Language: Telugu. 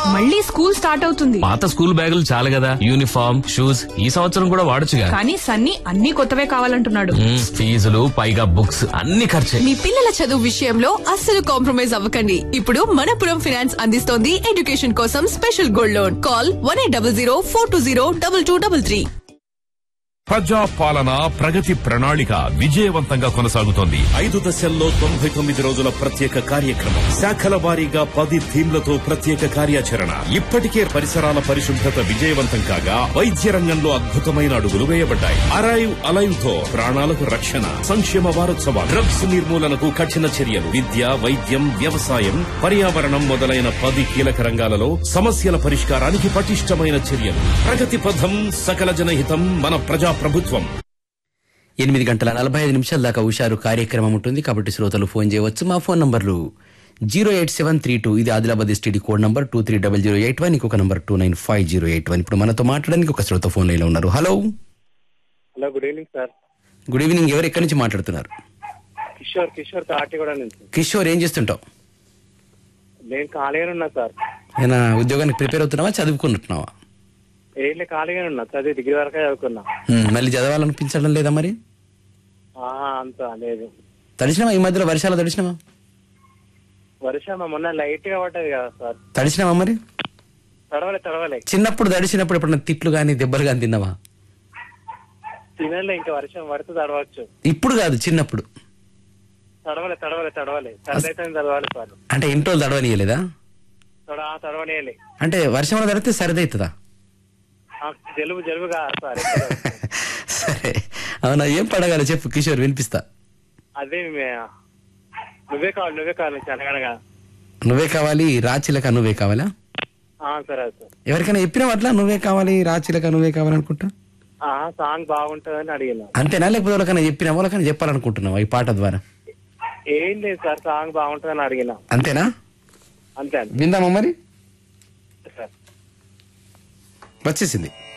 మళ్ళీ స్కూల్ స్టార్ట్ అవుతుంది పాత స్కూల్ బ్యాగులు చాలు కదా యూనిఫామ్ షూస్ ఈ సంవత్సరం కూడా వాడొచ్చుగా కానీ సన్నీ అన్ని కొత్తవే కావాలంటున్నాడు మ్మ్, ఫీజులు పైగా బుక్స్ అన్ని ఖర్చే మీ పిల్లల చదువు విషయంలో అస్సలు కాంప్రమైజ్ అవ్వకండి ఇప్పుడు మనపురం ఫైనాన్స్ అందిస్తోంది ఎడ్యుకేషన్ కోసం special gold loan call one eight double zero four two zero double two double three ప్రజా పాలన ప్రగతి ప్రణాళిక విజయవంతంగా కొనసాగుతోంది ఐదు దశల్లో తొంభై తొమ్మిది రోజుల ప్రత్యేక కార్యక్రమం శాఖల వారీగా పది థీమ్లతో ప్రత్యేక కార్యాచరణ ఇప్పటికే పరిసరాల పరిశుభ్రత విజయవంతం కాగా వైద్య రంగంలో అద్భుతమైన అడుగులు వేయబడ్డాయి అరైవ్ అలైవ్ తో ప్రాణాలకు రక్షణ సంక్షేమ వారోత్సవాలు డ్రగ్స్ నిర్మూలనకు కఠిన చర్యలు విద్య వైద్యం వ్యవసాయం పర్యావరణం మొదలైన పది కీలక రంగాలలో సమస్యల పరిష్కారానికి పటిష్టమైన చర్యలు ప్రగతి పథం సకల జనహితం మన ప్రజా ప్రభుత్వం ఎనిమిది గంటల నలభై ఐదు నిమిషాల దాకా హుషారు కార్యక్రమం ఉంటుంది కాబట్టి శ్రోతలు ఫోన్ చేయవచ్చు మా ఫోన్ నంబర్లు zero eight seven three two ఇది Adilabad STD code number two three double zero eight one ఇంకొక number two nine five zero eight one ఇప్పుడు మనతో మాట్లాడడానికి ఒక శ్రోత ఫోన్ లైన్లో ఉన్నారు hello hello good evening sir good evening ఎవరు ఎక్కడి నుంచి మాట్లాడుతున్నారు కిషోర్ కిషోర్ తాటిగూడ నుంచి కిషోర్ ఏం చేస్తుంటావు నేను ఖాళీగానే ఉన్నా సార్ ఏమైనా ఉద్యోగానికి ప్రిపేర్ అవుతున్నావా చదువుకుంటున్నావా ఏళ్ళే ఖాళీగానే ఉన్నా చదివి డిగ్రీ వరకే చదువుకున్నా హ్మ్, మళ్ళీ చదవాలనిపించడం లేదా మరి ఆహా, అంత లేదు తడిచినావా ఈ మధ్యలో వర్షాలు తడిచినావా వర్షం మొన్న లైట్ గా పడ్డది కదా సార్ తడిచినావా మరి తడవలే తడవలే చిన్నప్పుడు తడిచినప్పుడు ఎప్పుడన్నా తిట్లు కానీ దెబ్బలు కానీ తిన్నావా తినలే ఇంకా వర్షం పడితే తడవచ్చు ఇప్పుడు కాదు చిన్నప్పుడు తడవలే తడవలే తడవలే సరదైతే తడవాలి సార్ అంటే ఇంట్లో తడవనియలేదా తడ తడవనేయాలి అంటే వర్షంలో తడితే సరిదవుతుందా జలుబు జలుబు కాదు సార్ సరే అవునా ఏం పడగాలి చెప్పు కిషోర్ వినిపిస్తా అదే మే- నువ్వే కావాలి నువ్వే కావాలి చనగనగా నువ్వే కావాలి రాచిలక నువ్వే కావాలా సరే సార్ ఎవరికైనా చెప్పినావు అట్లా నువ్వే కావాలి రాచిలక నువ్వే కావాలనుకుంటా ఆ సాంగ్ బాగుంటుందని అడిగిన అంతేనా లేకపోతే వాళ్ళకైనా చెప్పినా వాళ్ళకైనా చెప్పాలనుకుంటున్నావు ఈ పాట ద్వారా ఏం లేదు సార్ సాంగ్ బాగుంటుందని అడిగిన అంతేనా అంతే అంతే విందామా మరి సార్ వచ్చేసింది